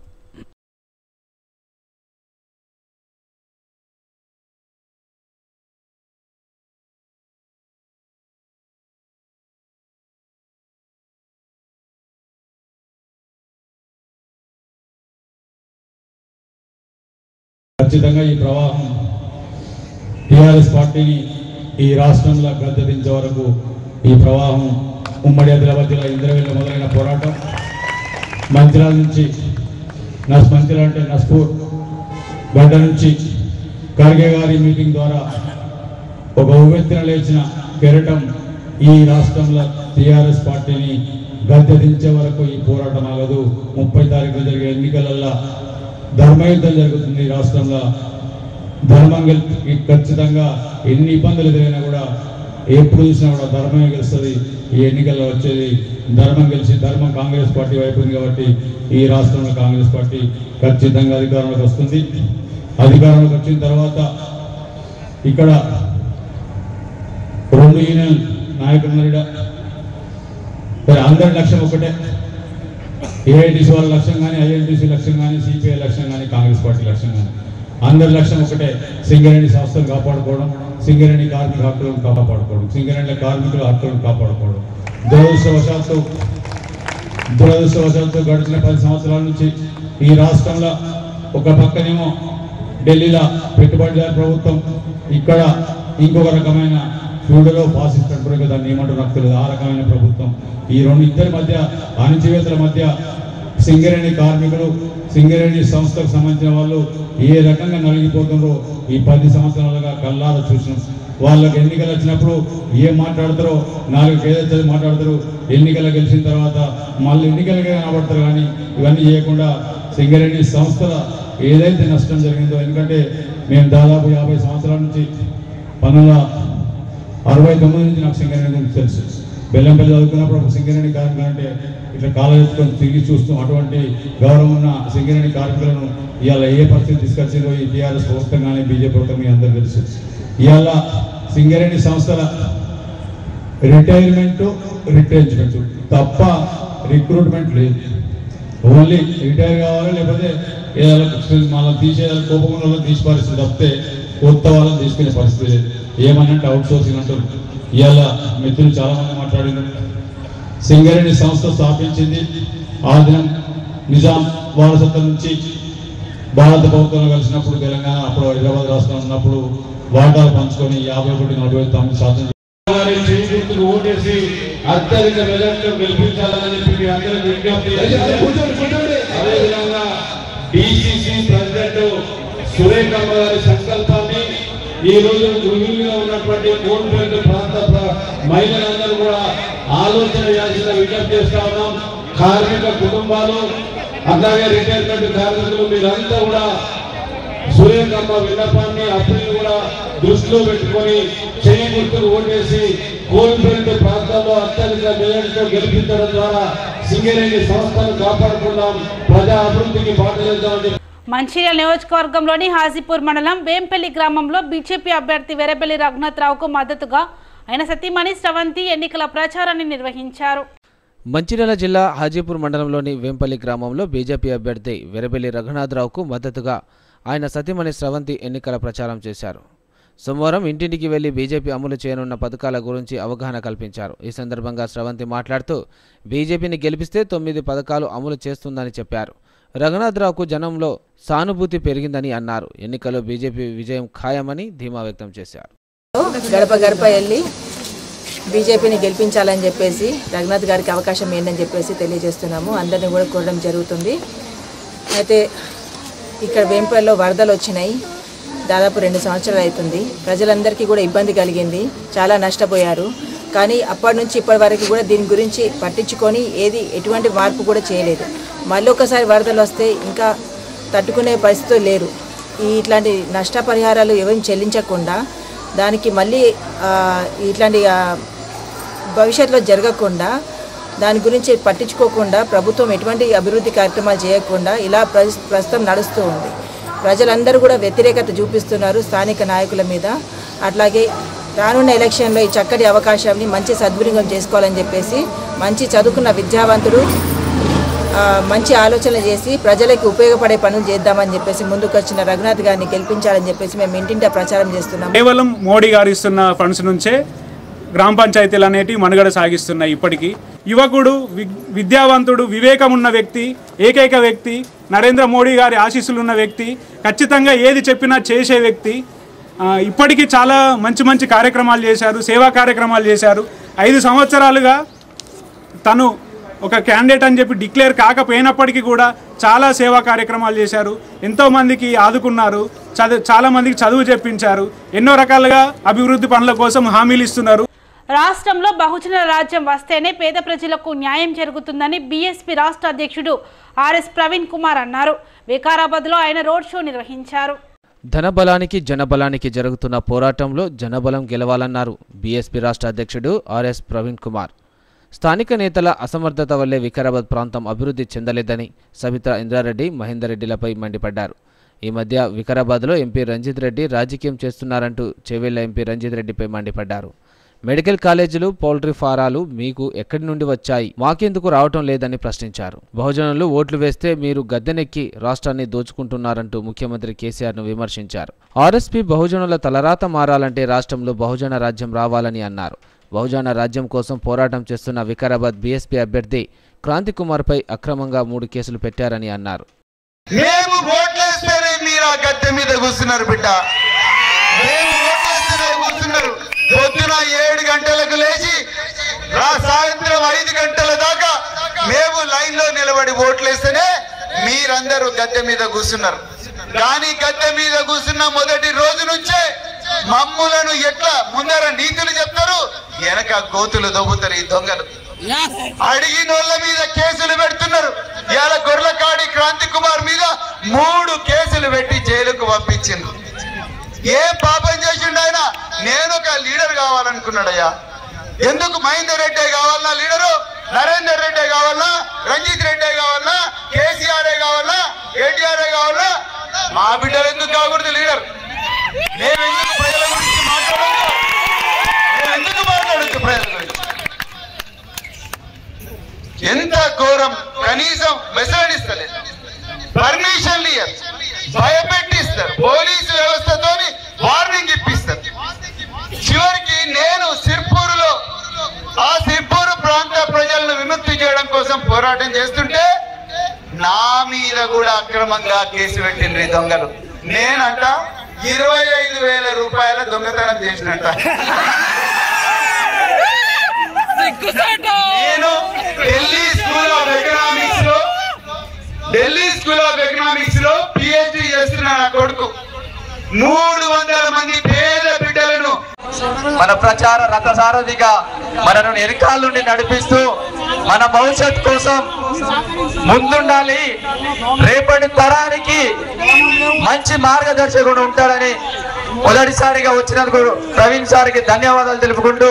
ఖచ్చితంగా ఈ ప్రవాహం టీఆర్ఎస్ పార్టీని ఈ రాష్ట్రంలో గద్దెదించే వరకు ఈ ప్రవాహం ఉమ్మడి ఆదిలాబాద్ జిల్లా ఇంద్రవెల్లి మొదలైన పోరాటం మంచిర్యాల నుంచి నస్ మంచిర్యాల అంటే నస్పూర్ గడ్డ నుంచి ఖర్గే గారి మీటింగ్ ద్వారా ఒక ఉవ్వెత్తున లేచిన కెరటం ఈ రాష్ట్రంలో టీఆర్ఎస్ పార్టీని గద్దెదించే వరకు ఈ పోరాటం ఆగదు ముప్పై తారీఖున జరిగే ఎన్నికలల్లో ధర్మయుద్ధం జరుగుతుంది ఈ రాష్ట్రంలో ధర్మం గెల్ ఖచ్చితంగా ఎన్ని ఇబ్బందులు ఎదురైనా కూడా ఎప్పుడు చూసినా కూడా ధర్మమే గెలుస్తుంది ఈ ఎన్నికల్లో వచ్చేది ధర్మం గెలిచి ధర్మం కాంగ్రెస్ పార్టీ వైపు ఉంది కాబట్టి ఈ రాష్ట్రంలో కాంగ్రెస్ పార్టీ ఖచ్చితంగా అధికారంలోకి వస్తుంది అధికారంలోకి వచ్చిన తర్వాత ఇక్కడ రెండు యూనియన్ నాయకులు ఉన్నారు ఈడ. సరే అందరి లక్ష్యం ఒకటే ఏఐటీసీ వాళ్ళ లక్ష్యం కానీ ఐఎన్టీసీ లక్ష్యం కానీ సిపిఐ లక్ష్యం కానీ కాంగ్రెస్ పార్టీ లక్ష్యం కానీ అందరి లక్ష్యం ఒకటే సింగరేణి సంస్థలు కాపాడుకోవడం సింగరేణి కార్మిక హక్కులను కాపాడుకోవడం సింగరేణి కార్మికుల హక్కులను కాపాడుకోవడం దురదృష్టవశాత్తు దురదృష్టవశాత్తు గడిచిన పది సంవత్సరాల నుంచి ఈ రాష్ట్రంలో ఒక పక్కనేమో ఢిల్లీలో పెట్టుబడిదారు ప్రభుత్వం ఇక్కడ ఇంకొక రకమైన ఫ్యూడలో ఫాసిస్ట్ అంటారు కదా దాన్ని ఏమంటారు నాకు తెలియదు ఆ రకమైన ప్రభుత్వం ఈ రెండు ఇద్దరి మధ్య అణిచివేతల మధ్య సింగరేణి కార్మికులు సింగరేణి సంస్థకు సంబంధించిన వాళ్ళు ఏ రకంగా నలిగిపోతుందో ఈ పది సంవత్సరాలుగా కల్లారా చూసినాం వాళ్ళకి ఎన్నికలు వచ్చినప్పుడు ఏం మాట్లాడతారో నాలుగు పేదలు మాట్లాడతారు ఎన్నికలు గెలిచిన తర్వాత మళ్ళీ ఎన్నికలుగా కనబడతారు కానీ ఇవన్నీ చేయకుండా సింగరేణి సంస్థల ఏదైతే నష్టం జరిగిందో ఎందుకంటే మేము దాదాపు యాభై సంవత్సరాల నుంచి పంతొమ్మిది అరవై తొమ్మిది నుంచి నాకు సింగరేణి గురించి తెలుసు బెల్లంపల్లి చదువుకున్నప్పుడు ఒక సింగరేణి కార్మికులు అంటే ఇట్లా కాలేజీకొని తిరిగి చూస్తూ అటువంటి గౌరవం ఉన్న సింగరేణి కార్మికులను ఇవాళ ఏ పరిస్థితి తీసుకొచ్చిందో ఈ టీఆర్ఎస్ ప్రభుత్వం కానీ బీజేపీ ప్రభుత్వం మీ అందరూ తెలుసు ఇవాళ సింగరేణి సంస్థల రిటైర్మెంట్ రిటైర్మెంట్ తప్ప రిక్రూట్మెంట్ లేదు ఓన్లీ రిటైర్ కావాలి లేకపోతే ఏదైనా మనం తీసేయాలి కోపం ఉన్న వాళ్ళని తీసి పరిస్థితి తప్పితే కొత్త వాళ్ళని తీసుకునే పరిస్థితి లేదు ఏమనంటే అవుట్ సోర్సింగ్ అంటారు ఇవాళ మిత్రులు చాలా మంది మాట్లాడినారు సింగరేణి సంస్థ స్థాపించింది ఆ దినం నిజాం వారసత్వం నుంచి భారత ప్రభుత్వంలో కలిసినప్పుడు తెలంగాణ అప్పుడు హైదరాబాద్ రాష్ట్రం ఉన్నప్పుడు వాటాలు పంచుకొని యాభై ఒకటి నలభై తొమ్మిది శాతం వారి చేయి గుర్తుకు ఓటేసి అత్యధిక మెజార్టీలో గెలిపించాలని చెప్పి మీ అందరికీ విజ్ఞప్తి చేస్తున్నాను. అదేవిధంగా డిసిసి ప్రెసిడెంట్ సురేఖమ్మ గారి సంకల్పాన్ని ఈ రోజు గృహిణిగా ఉన్నటువంటి కోల్పేట ప్రాంత ప్ర- మహిళలందరూ కూడా ఆలోచన చేయాల్సిన విజ్ఞప్తి చేస్తా ఉన్నాం కార్మిక కుటుంబాలు అట్లాగే రిటైర్మెంట్ కార్మికులు మీరంతా కూడా సూర్యకమ్మ విన్నపాన్ని అప్పులు కూడా దృష్టిలో పెట్టుకొని చేయి గుర్తులు ఓటేసి కోల్పేట ప్రాంతాల్లో అత్యధిక మెజారిటీతో గెలిపించడం ద్వారా సింగరేణి సంస్థను కాపాడుకుందాం ప్రజా అభివృద్ధికి బాటలేద్దామని మంచిర్యాల నియోజకవర్గంలోని హాజీపూర్ మండలం వేంపల్లి గ్రామంలో బీజేపీ అభ్యర్థి వెరపల్లి రఘునాథరావుకు మద్దతుగా ఆయన సతీమణి స్రవంతి ఎన్నికల ప్రచారాన్ని నిర్వహించారు మంచిర్యాల జిల్లా హాజీపూర్ మండలంలోని వేంపల్లి గ్రామంలో బీజేపీ అభ్యర్థి వెరబెల్లి రఘునాథరావుకు మద్దతుగా ఆయన సతీమణి స్రవంతి ఎన్నికల ప్రచారం చేశారు సోమవారం ఇంటింటికి వెళ్లి బీజేపీ అమలు చేయనున్న పథకాల గురించి అవగాహన కల్పించారు ఈ సందర్భంగా స్రవంతి మాట్లాడుతూ బీజేపీని గెలిపిస్తే తొమ్మిది పథకాలు అమలు చేస్తుందని చెప్పారు రఘునాథరావుకు జనంలో సానుభూతి పెరిగిందని అన్నారు ఎన్నికల్లో బీజేపీ విజయం ఖాయమని ధీమా వ్యక్తం చేశారు గడప గడప వెళ్ళి బీజేపీని గెలిపించాలని చెప్పేసి రఘునాథ్ గారికి అవకాశం ఏందని చెప్పేసి తెలియజేస్తున్నాము అందరినీ కూడా కోరడం జరుగుతుంది అయితే ఇక్కడ వేంపల్లిలో వరదలు వచ్చినాయి దాదాపు రెండు సంవత్సరాలు అవుతుంది ప్రజలందరికీ కూడా ఇబ్బంది కలిగింది చాలా నష్టపోయారు కానీ అప్పటి నుంచి ఇప్పటి వరకు కూడా దీని గురించి పట్టించుకొని ఏది ఎటువంటి మార్పు కూడా చేయలేదు మళ్ళీ ఒకసారి వరదలు వస్తే ఇంకా తట్టుకునే పరిస్థితులు లేరు ఈ ఇట్లాంటి నష్టపరిహారాలు ఎవరిని చెల్లించకుండా దానికి మళ్ళీ ఆ, ఇట్లాంటి ఆ, భవిష్యత్తులో జరగకుండా దాని గురించి పట్టించుకోకుండా ప్రభుత్వం ఎటువంటి అభివృద్ధి కార్యక్రమాలు చేయకుండా ఇలా ప్రస్- ప్రస్తుతం నడుస్తూ ఉంది ప్రజలందరూ కూడా వ్యతిరేకత చూపిస్తున్నారు స్థానిక నాయకుల మీద అట్లాగే రానున్న ఎలక్షన్లో ఈ చక్కటి అవకాశాన్ని మంచి సద్వినియోగం చేసుకోవాలని చెప్పేసి మంచి చదువుకున్న విద్యావంతుడు ఆ, మంచి ఆలోచనలు చేసి ప్రజలకు ఉపయోగపడే పనులు చేద్దామని చెప్పేసి ముందుకు వచ్చిన రఘునాథ్ గారిని గెలిపించాలని చెప్పేసి మేము ఇంటింటా ప్రచారం చేస్తున్నాం కేవలం మోడీ గారు ఇస్తున్న ఫండ్స్ నుంచే గ్రామ పంచాయతీలు అనేటివి మనుగడ సాగిస్తున్నాయి ఇప్పటికీ యువకుడు వి విద్యావంతుడు వివేకం ఉన్న వ్యక్తి ఏకైక వ్యక్తి నరేంద్ర మోడీ గారి ఆశీస్సులు ఉన్న వ్యక్తి ఖచ్చితంగా ఏది చెప్పినా చేసే వ్యక్తి ఆ, ఇప్పటికీ చాలా మంచి మంచి కార్యక్రమాలు చేశారు సేవా కార్యక్రమాలు చేశారు ఐదు సంవత్సరాలుగా తను ఒక క్యాండిడేట్ అని చెప్పి డిక్లేర్ కాకపోయినప్పటికీ కూడా చాలా సేవా కార్యక్రమాలు చేశారు ఎంతో మందికి ఆదుకున్నారు చదువు చాలా మందికి చదువు చెప్పించారు ఎన్నో రకాలుగా అభివృద్ధి పనుల కోసం హామీలు ఇస్తున్నారు రాష్ట్రంలో బహుజన రాజ్యం వస్తేనే పేద ప్రజలకు న్యాయం జరుగుతుందని బీఎస్పీ రాష్ట్ర అధ్యక్షుడు ఆర్ఎస్ ప్రవీణ్ కుమార్ అన్నారు వికారాబాద్లో ఆయన రోడ్ షో నిర్వహించారు ధనబలానికి జనబలానికి జరుగుతున్న పోరాటంలో జనబలం గెలవాలన్నారు బీఎస్పీ రాష్ట్ర అధ్యక్షుడు ఆర్ఎస్ ప్రవీణ్ కుమార్ స్థానిక నేతల అసమర్థత వల్లే వికారాబాద్ ప్రాంతం అభివృద్ధి చెందలేదని సబితా ఇంద్రారెడ్డి మహేందర్ రెడ్డిలపై మండిపడ్డారు ఈ మధ్య వికారాబాద్లో ఎంపీ రంజిత్ రెడ్డి రాజకీయం చేస్తున్నారంటూ చెవెళ్ల ఎంపీ రంజిత్ రెడ్డిపై మండిపడ్డారు మెడికల్ కాలేజీలు పౌల్ట్రీ ఫారాలు మీకు ఎక్కడి నుండి వచ్చాయి మాకెందుకు రావటం లేదని ప్రశ్నించారు బహుజనులు ఓట్లు వేస్తే మీరు గద్దెనెక్కి రాష్ట్రాన్ని దోచుకుంటున్నారంటూ ముఖ్యమంత్రి కేసీఆర్ను విమర్శించారు ఆర్ఎస్పీ బహుజనుల తలరాత మారాలంటే రాష్ట్రంలో బహుజన రాజ్యం రావాలని అన్నారు బహుజన రాజ్యం కోసం పోరాటం చేస్తున్న వికారాబాద్ బీఎస్పీ అభ్యర్థి క్రాంతి కుమార్పై అక్రమంగా మూడు కేసులు పెట్టారని అన్నారు మేము ఓట్లేస్తేనే మీరు ఆ గద్దె మీద కూర్చున్నారు బిడ్డ మేము ఓట్లేస్తేనే కూర్చున్నారు పొద్దున ఏడు గంటలకు లేచి రా సాయంత్రం ఐదు గంటల దాకా మేము లైన్ లో నిలబడి ఓట్లేస్తేనే మీరందరూ గద్దె మీద కూర్చున్నారు కానీ గద్దె మీద కూర్చున్న మొదటి రోజు నుంచే మమ్ములను ఎట్లా ముందర నీతులు చెప్తారు వెనక గోతులు దొబ్బుతారు ఈ దొంగలు అడిగినోళ్ళ మీద కేసులు పెడుతున్నారు ఇవాళ గొర్రెకాడి క్రాంతి కుమార్ మీద మూడు కేసులు పెట్టి జైలుకు పంపించింది ఏ పాపం చేసిండు ఆయన నేను ఒక లీడర్ కావాలనుకున్నాడయ్యా ఎందుకు మహేందర్ రెడ్డి కావాలన్నా లీడరు నరేందర్ రెడ్డి కావాలన్నా రంజిత్ రెడ్డి కావాలన్నా కేసీఆర్ కావాలన్నా కేటీఆర్ కావాలన్నా మా బిడ్డలు ఎందుకు కాకూడదు లీడర్ మేము ఎందుకు ప్రజల గురించి మాట్లాడదు మేము ఎందుకు మాట్లాడచ్చు ప్రజల గురించి ఎంత ఘోరం కనీసం మెసేజ్ ఇస్తలేదు పర్మిషన్ ఇయ్యరు భయపెట్టిస్తారు పోలీసు వ్యవస్థతో వార్నింగ్ ఇప్పిస్తారు చివరికి నేను సిర్పూరులో ఆ సిర్పూరు ప్రాంత ప్రజలను విముక్తి చేయడం కోసం పోరాటం చేస్తుంటే నా మీద కూడా అక్రమంగా కేసు పెట్టిండ్రు ఈ దొంగలు నేనంట ఇరవై ఐదు వేల రూపాయల దొంగతనం చేసినట్ట నేను ఢిల్లీ స్కూల్ ఆఫ్ ఎకనామిక్స్ లో ఢిల్లీ స్కూల్ ఆఫ్ ఎకనామిక్స్ లో పిహెచ్డి చేస్తున్న నా కొడుకు మూడు వందల మంది పేద బిడ్డలను మన ప్రచార రథసారథిగా మనను ఎరికాల నుండి నడిపిస్తూ మన భవిష్యత్ కోసం ముందుండాలి రేపటి తరానికి మంచి మార్గదర్శకుడు ఉంటాడని మొదటిసారిగా వచ్చినందుకు ప్రవీణ్ సార్కి ధన్యవాదాలు తెలుపుకుంటూ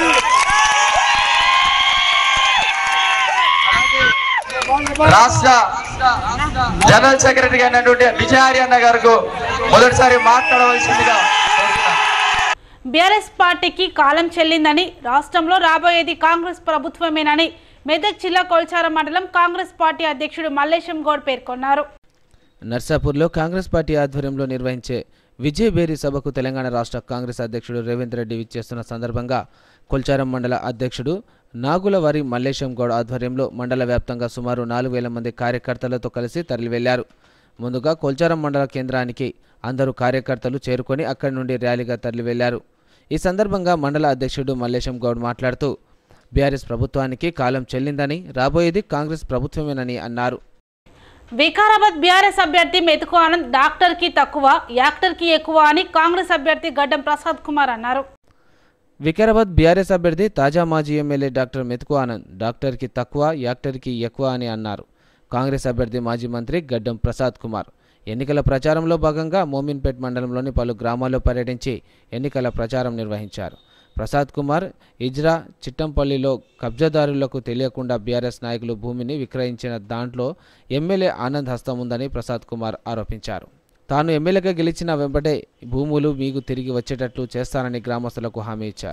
రాష్ట్ర జనరల్ సెక్రటరీ అయినటువంటి విజయహరి అన్న గారికి మొదటిసారి మాట్లాడవలసిందిగా బీఆర్ఎస్ పార్టీకి కాలం చెల్లిందని రాష్ట్రంలో రాబోయేది కాంగ్రెస్ ప్రభుత్వమేనని మెదక్ జిల్లా కొల్చారం మండలం కాంగ్రెస్ పార్టీ అధ్యక్షుడు మల్లేశం గౌడ్ పేర్కొన్నారు నర్సాపూర్లో కాంగ్రెస్ పార్టీ ఆధ్వర్యంలో నిర్వహించే విజయ్ బేరీ సభకు తెలంగాణ రాష్ట్ర కాంగ్రెస్ అధ్యక్షుడు రేవంత్ రెడ్డి విచ్చేస్తున్న సందర్భంగా కొల్చారం మండల అధ్యక్షుడు నాగులవారి మల్లేశం గౌడ్ ఆధ్వర్యంలో మండల వ్యాప్తంగా సుమారు నాలుగు వేల మంది కార్యకర్తలతో కలిసి తరలివెళ్లారు ముందుగా కొల్చారం మండల కేంద్రానికి అందరూ కార్యకర్తలు చేరుకొని అక్కడి నుండి ర్యాలీగా తరలివెళ్లారు ఈ సందర్భంగా మండల అధ్యక్షుడు మల్లేశం గౌడ్ మాట్లాడుతూ బీఆర్ఎస్ ప్రభుత్వానికి కాలం చెల్లిందని రాబోయేది కాంగ్రెస్ ప్రభుత్వమేనని అన్నారు వికారాబాద్ బీఆర్ఎస్ అభ్యర్థి మెతుకు ఆనంద్ డాక్టర్కి తక్కువ యాక్టర్కి ఎక్కువ అని కాంగ్రెస్ అభ్యర్థి గడ్డం ప్రసాద్ కుమార్ అన్నారు వికారాబాద్ బీఆర్ఎస్ అభ్యర్థి తాజా మాజీ ఎమ్మెల్యే డాక్టర్ మెతుకు ఆనంద్ డాక్టర్కి తక్కువ యాక్టర్కి ఎక్కువ అని అన్నారు కాంగ్రెస్ అభ్యర్థి మాజీ మంత్రి గడ్డం ప్రసాద్ కుమార్ ఎన్నికల ప్రచారంలో భాగంగా మోమిన్పేట్ మండలంలోని పలు గ్రామాల్లో పర్యటించి ఎన్నికల ప్రచారం నిర్వహించారు ప్రసాద్ కుమార్ ఇజ్రా చిట్టంపల్లిలో కబ్జాదారులకు తెలియకుండా బీఆర్ఎస్ నాయకులు భూమిని విక్రయించిన దాంట్లో ఎమ్మెల్యే ఆనంద్ హస్తం ఉందని ప్రసాద్ కుమార్ ఆరోపించారు తాను ఎమ్మెల్యేగా గెలిచిన వెంబడే భూములు మీకు తిరిగి వచ్చేటట్లు చేస్తానని గ్రామస్తులకు హామీ ఇచ్చారు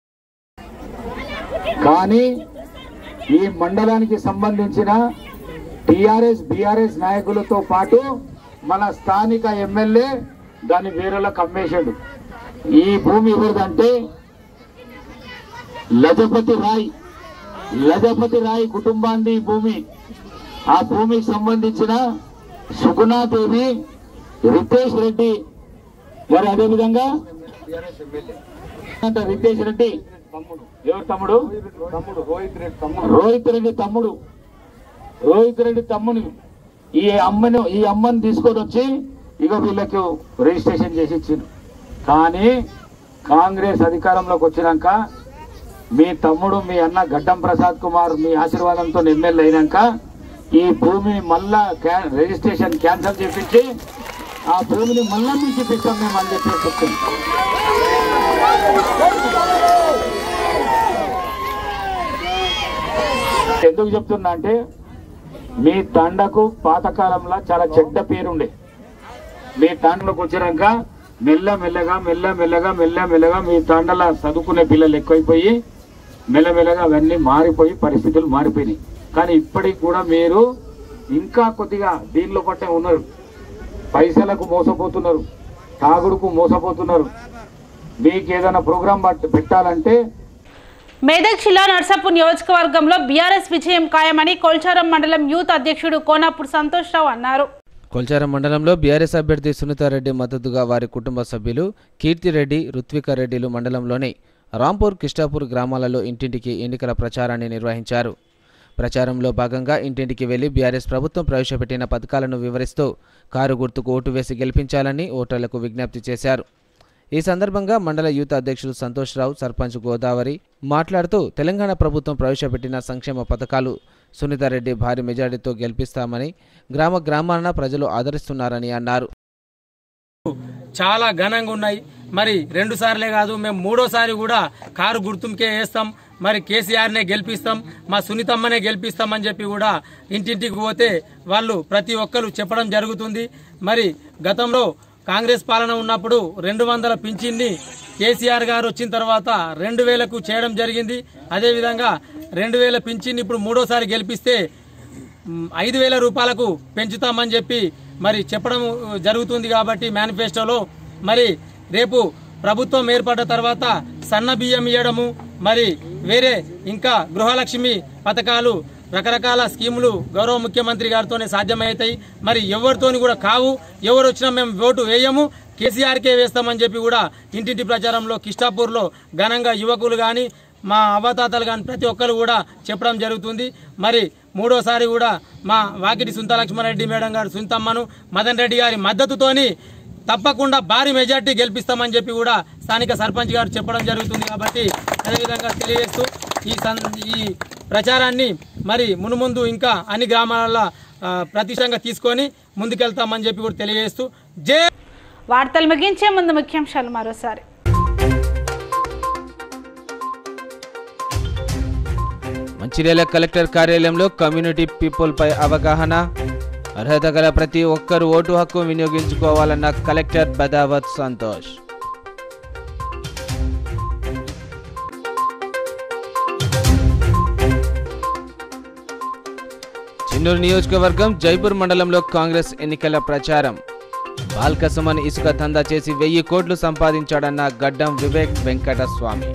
కానీ ఈ మండలానికి సంబంధించిన టిఆర్ఎస్ బిఆర్ఎస్ నాయకులతో పాటు మన స్థానిక ఎమ్మెల్యే దాని వేరేలకు అమ్మేశాడు ఈ భూమి ఎవరిదంటే లజపతి రాయ్ లజపతి రాయ్ కుటుంబాన్ని ఈ భూమి ఆ భూమికి సంబంధించిన సుగుణాదేవి రితేష్ రెడ్డి మరి అదేవిధంగా అంటే రితేష్ రెడ్డి ఎవరు తమ్ముడు తమ్ముడు రోహిత్ రెడ్డి తమ్ముడు రోహిత్ రెడ్డి తమ్ముడు రోహిత్ రెడ్డి తమ్ముని ఈ అమ్మని ఈ అమ్మని తీసుకొని వచ్చి ఇక వీళ్ళకు రిజిస్ట్రేషన్ చేసి ఇచ్చిండు కానీ కాంగ్రెస్ అధికారంలోకి వచ్చినాక మీ తమ్ముడు మీ అన్న గడ్డం ప్రసాద్ కుమార్ మీ ఆశీర్వాదంతో ఎమ్మెల్యే అయినాక ఈ భూమిని మళ్ళా క్యా రిజిస్ట్రేషన్ క్యాన్సిల్ చేపించి ఆ భూమిని మళ్ళా మీకు చూపిస్తాం మేము అని చెప్పేసి చెప్తుంది ఎందుకు చెప్తున్నా అంటే మీ తండకు పాతకాలంలో చాలా చెడ్డ పేరుండే మీ తండలోకి వచ్చినాక మెల్ల మెల్లగా మెల్ల మెల్లగా మెల్ల మెల్లగా మీ తండల చదువుకునే పిల్లలు ఎక్కువైపోయి మెల్లమెల్లగా అవన్నీ మారిపోయి పరిస్థితులు మారిపోయినాయి కానీ ఇప్పటికి కూడా మీరు ఇంకా కొద్దిగా దీనిలో పట్టే ఉన్నారు పైసలకు మోసపోతున్నారు తాగుడుకు మోసపోతున్నారు మీకు ఏదైనా ప్రోగ్రాం పెట్టాలంటే మేదక్ జిల్లా నర్సాపూర్ నియోజకవర్గంలో బీఆర్ఎస్ విజయం ఖాయమని కొల్చారం మండలం యూత్ అధ్యక్షుడు కోనాపూర్ సంతోష్ రావు అన్నారు కొల్చారం మండలంలో బీఆర్ఎస్ అభ్యర్థి సునీతారెడ్డి మద్దతుగా వారి కుటుంబ సభ్యులు కీర్తిరెడ్డి రుత్వికారెడ్డిలు మండలంలోని రాంపూర్ కిష్టాపూర్ గ్రామాలలో ఇంటింటికి ఎన్నికల ప్రచారాన్ని నిర్వహించారు ప్రచారంలో భాగంగా ఇంటింటికి వెళ్లి బీఆర్ఎస్ ప్రభుత్వం ప్రవేశపెట్టిన పథకాలను వివరిస్తూ కారు గుర్తుకు ఓటు వేసి గెలిపించాలని ఓటర్లకు విజ్ఞప్తి చేశారు ఈ సందర్భంగా మండల యూత్ అధ్యక్షుడు సంతోష్ రావు సర్పంచ్ గోదావరి మాట్లాడుతూ తెలంగాణ ప్రభుత్వం ప్రవేశపెట్టిన సంక్షేమ పథకాలు సునీతారెడ్డి భారీ మెజారిటీతో గెలిపిస్తామని గ్రామ గ్రామాన ప్రజలు ఆదరిస్తున్నారని అన్నారు చాలా ఘనంగా ఉన్నాయి మరి రెండు సార్లే కాదు మేము మూడోసారి కూడా కారు గుర్తుంకే వేస్తాం మరి కేసీఆర్నే గెలిపిస్తాం మా సునీతమ్మనే గెలిపిస్తామని చెప్పి కూడా ఇంటింటికి పోతే వాళ్ళు ప్రతి ఒక్కరు చెప్పడం జరుగుతుంది మరి గతంలో కాంగ్రెస్ పాలన ఉన్నప్పుడు రెండు వందల పింఛన్ని కేసీఆర్ గారు వచ్చిన తర్వాత రెండు వేలకు చేయడం జరిగింది అదేవిధంగా రెండు వేల పింఛన్ ఇప్పుడు మూడోసారి గెలిపిస్తే మ్, ఐదు వేల రూపాయలకు పెంచుతామని చెప్పి మరి చెప్పడం జరుగుతుంది కాబట్టి మేనిఫెస్టోలో మరి రేపు ప్రభుత్వం ఏర్పడ్డ తర్వాత సన్న బియ్యం ఇవ్వడము మరి వేరే ఇంకా గృహలక్ష్మి పథకాలు రకరకాల స్కీములు గౌరవ ముఖ్యమంత్రి గారితోనే సాధ్యమవుతాయి మరి ఎవరితోని కూడా కావు ఎవరు వచ్చినా మేము ఓటు వేయము కేసీఆర్కే వేస్తామని చెప్పి కూడా ఇంటింటి ప్రచారంలో కిష్టాపూర్లో ఘనంగా యువకులు కానీ మా అవతాతలు కానీ ప్రతి ఒక్కరు కూడా చెప్పడం జరుగుతుంది మరి మూడోసారి కూడా మా వాకిటి సుంత లక్ష్మారెడ్డి మేడం గారు సుంతమ్మను మదన్ రెడ్డి గారి మద్దతుతోని తప్పకుండా భారీ మెజార్టీ గెలిపిస్తామని చెప్పి కూడా స్థానిక సర్పంచ్ గారు చెప్పడం జరుగుతుంది కాబట్టి అదేవిధంగా తెలియజేస్తూ ఈ సన్ ఈ ప్రచారాన్ని మరి మునుముందు ఇంకా అన్ని గ్రామాలలో ఆ, ప్రతిష్టంగా తీసుకొని ముందుకెళ్తామని చెప్పి కూడా తెలియజేస్తూ జై వార్తలు ముగించే ముందు ముఖ్యాంశాలు మరోసారి మంచిర్యాల కలెక్టర్ కార్యాలయంలో కమ్యూనిటీ పీపుల్పై అవగాహన అర్హత గల ప్రతి ఒక్కరూ ఓటు హక్కు వినియోగించుకోవాలన్న కలెక్టర్ బదావత్ సంతోష్ చిన్నూరు నియోజకవర్గం జైపూర్ మండలంలో కాంగ్రెస్ ఎన్నికల ప్రచారం బాల్కసుమన్ ఇసుక దందా చేసి వెయ్యి కోట్లు సంపాదించాడన్న గడ్డం వివేక్ వెంకటస్వామి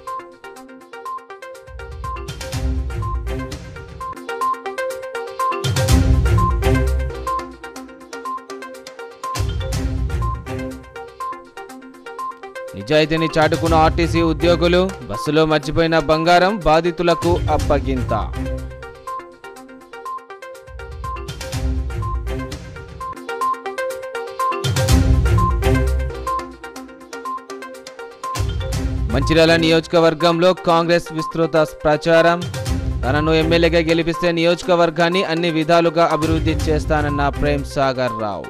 నిజాయితీని చాటుకున్న ఆర్టీసీ ఉద్యోగులు బస్సులో మర్చిపోయిన బంగారం బాధితులకు అప్పగింత మంచిర్యాల నియోజకవర్గంలో కాంగ్రెస్ విస్తృత ప్రచారం తనను ఎమ్మెల్యేగా గెలిపిస్తే నియోజకవర్గాన్ని అన్ని విధాలుగా అభివృద్ధి చేస్తానన్న Prem Sagar Rao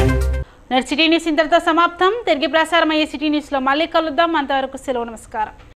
net city news ఇంతటితో సమాప్తం తిరిగి ప్రసారం అయ్యే సిటీ న్యూస్లో మళ్ళీ కలుద్దాం అంతవరకు సెలవు నమస్కారం